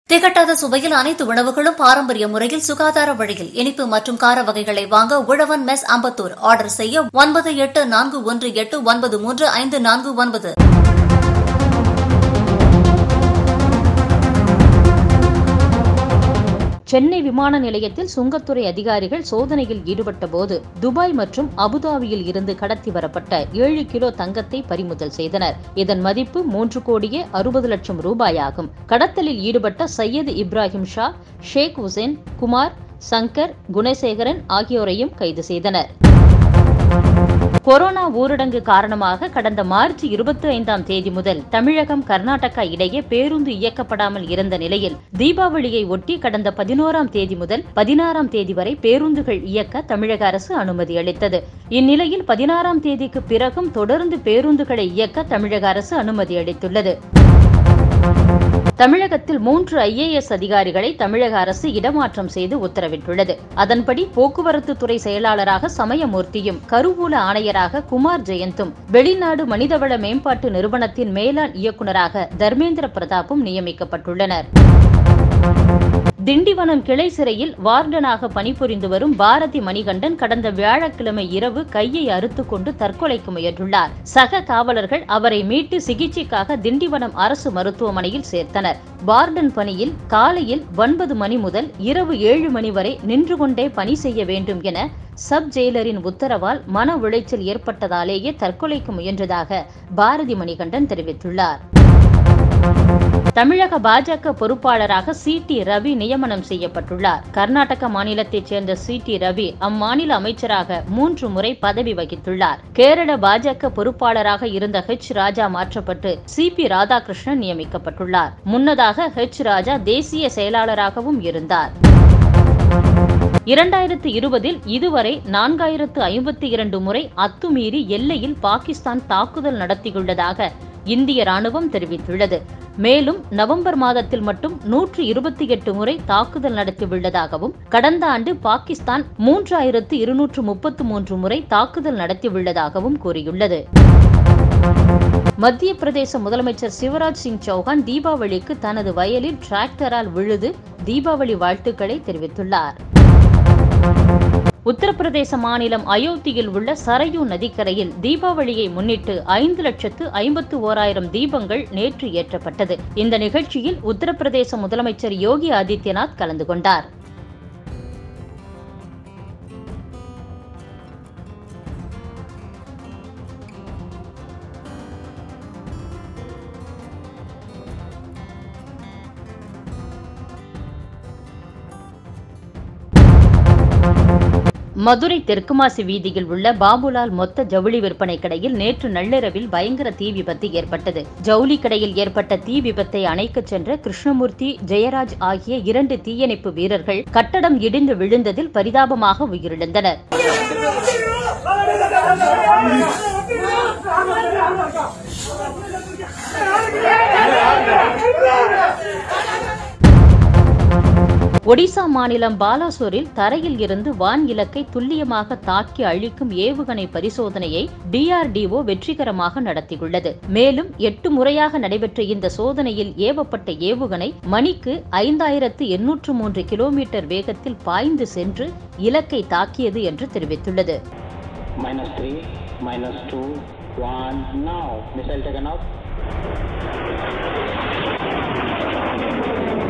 திகட்டாத சுவையில் அனைத்து உணவுகளும் பாரம்பரிய முறையில் சுகாதார வழியில் இனிப்பு மற்றும் கார வகைகளை வாங்க உழவன் மெஸ் அம்பத்தூர் ஆர்டர் செய்ய ஒன்பது எட்டு நான்கு ஒன்று எட்டு ஒன்பது மூன்று ஐந்து நான்கு ஒன்பது சென்னை விமான நிலையத்தில் சுங்கத்துறை அதிகாரிகள் சோதனையில் ஈடுபட்டபோது துபாய் மற்றும் அபுதாபியில் இருந்து கடத்தி வரப்பட்ட ஏழு கிலோ தங்கத்தை பறிமுதல் செய்தனர் இதன் மதிப்பு மூன்று கோடியே அறுபது லட்சம் ரூபாயாகும் கடத்தலில் ஈடுபட்ட சையது இப்ராஹிம் ஷா ஷேக் ஹுசேன் குமார் சங்கர் குணசேகரன் ஆகியோரையும் கைது செய்தனர் கொரோனா ஊரடங்கு காரணமாக கடந்த மார்ச் இருபத்தி ஐந்தாம் தேதி முதல் தமிழகம் கர்நாடகா இடையே பேருந்து இயக்கப்படாமல் இருந்த நிலையில் தீபாவளியை ஒட்டி கடந்த பதினோராம் தேதி முதல் பதினாறாம் தேதி வரை பேருந்துகள் இயக்க தமிழக அரசு அனுமதி அளித்தது இந்நிலையில் பதினாறாம் தேதிக்கு பிறகும் தொடர்ந்து பேருந்துகளை இயக்க தமிழக அரசு அனுமதி அளித்துள்ளது தமிழகத்தில் மூன்று ஐஏஎஸ் அதிகாரிகளை தமிழக அரசு இடமாற்றம் செய்து உத்தரவிட்டுள்ளது அதன்படி போக்குவரத்து துறை செயலாளராக சமயமூர்த்தியும் கருவூல ஆணையராக குமார் ஜெயந்தும் வெளிநாடு மனிதவள மேம்பாட்டு நிறுவனத்தின் மேலாண் இயக்குநராக தர்மேந்திர பிரதாப்பும் நியமிக்கப்பட்டுள்ளனர் திண்டிவனம் கிளை சிறையில் வார்டனாக பணிபுரிந்து வரும் பாரதி மணிகண்டன் கடந்த வியாழக்கிழமை இரவு கையை அறுத்துக் கொண்டு தற்கொலைக்கு முயன்றுள்ளார் சக காவலர்கள் அவரை மீட்டு சிகிச்சைக்காக திண்டிவனம் அரசு மருத்துவமனையில் சேர்த்தனர் வார்டன் பணியில் காலையில் ஒன்பது மணி முதல் இரவு ஏழு மணி வரை நின்று கொண்டே பணி செய்ய வேண்டும் என சப் ஜெயிலரின் உத்தரவால் மன உளைச்சல் ஏற்பட்டதாலேயே தற்கொலைக்கு முயன்றதாக பாரதி மணிகண்டன் தெரிவித்துள்ளார் தமிழக பாஜக பொறுப்பாளராக சி டி ரவி நியமனம் செய்யப்பட்டுள்ளார் கர்நாடக மாநிலத்தைச் சேர்ந்த சி டி ரவி அம்மாநில அமைச்சராக மூன்று முறை பதவி வகித்துள்ளார் கேரள பாஜக பொறுப்பாளராக இருந்த ஹெச் ராஜா மாற்றப்பட்டு சி பி ராதாகிருஷ்ணன் நியமிக்கப்பட்டுள்ளார் முன்னதாக ஹெச் ராஜா தேசிய செயலாளராகவும் இருந்தார் இரண்டாயிரத்து இருபதில் இதுவரை நான்காயிரத்து ஐம்பத்தி இரண்டு முறை அத்துமீறி எல்லையில் பாகிஸ்தான் தாக்குதல் நடத்தியுள்ளதாக இந்திய ராணுவம் தெரிவித்துள்ளது மேலும் நவம்பர் மாதத்தில் மட்டும் நூற்று இருபத்தி எட்டு முறை தாக்குதல் நடத்தியுள்ளதாகவும் கடந்த ஆண்டு பாகிஸ்தான் மூன்றாயிரத்து இருநூற்று முப்பத்து மூன்று முறை தாக்குதல் நடத்தியுள்ளதாகவும் கூறியுள்ளது மத்திய பிரதேச முதலமைச்சர் சிவராஜ் சிங் சௌஹான் தீபாவளிக்கு தனது வயலில் டிராக்டரால் விழுது தீபாவளி வாழ்த்துக்களை தெரிவித்துள்ளார் உத்தரப்பிரதேச மாநிலம் அயோத்தியில் உள்ள சரையூ நதிக்கரையில் தீபாவளியை முன்னிட்டு ஐந்து லட்சத்து ஐம்பத்து ஓராயிரம் தீபங்கள் நேற்று ஏற்றப்பட்டது இந்த நிகழ்ச்சியில் உத்தரப்பிரதேச முதலமைச்சர் யோகி ஆதித்யநாத் கலந்து கொண்டார் மதுரை தெற்குமாசி வீதியில் உள்ள பாபுலால் மொத்த ஜவுளி விற்பனை கடையில் நேற்று நள்ளிரவில் பயங்கர தீ விபத்து ஏற்பட்டது ஜவுளி கடையில் ஏற்பட்ட தீ விபத்தை அணைக்கச் சென்ற கிருஷ்ணமூர்த்தி ஜெயராஜ் ஆகிய இரண்டு தீயணைப்பு வீரர்கள் கட்டடம் இடிந்து விழுந்ததில் பரிதாபமாக உயிரிழந்தனர் ஒடிசா மாநிலம் பாலாசோரில் தரையில் இருந்து வான் இலக்கை துல்லியமாக தாக்கி அழிக்கும் ஏவுகணை பரிசோதனையை டிஆர்டிஓ வெற்றிகரமாக நடத்தியுள்ளது மேலும் எட்டு முறையாக நடைபெற்ற இந்த சோதனையில் ஏவப்பட்ட ஏவுகணை மணிக்கு ஐந்தாயிரத்து எண்ணூற்று மூன்று கிலோமீட்டர் வேகத்தில் பாய்ந்து சென்று இலக்கை தாக்கியது என்று தெரிவித்துள்ளது minus 3, minus 2, 1, now. Missile taken off.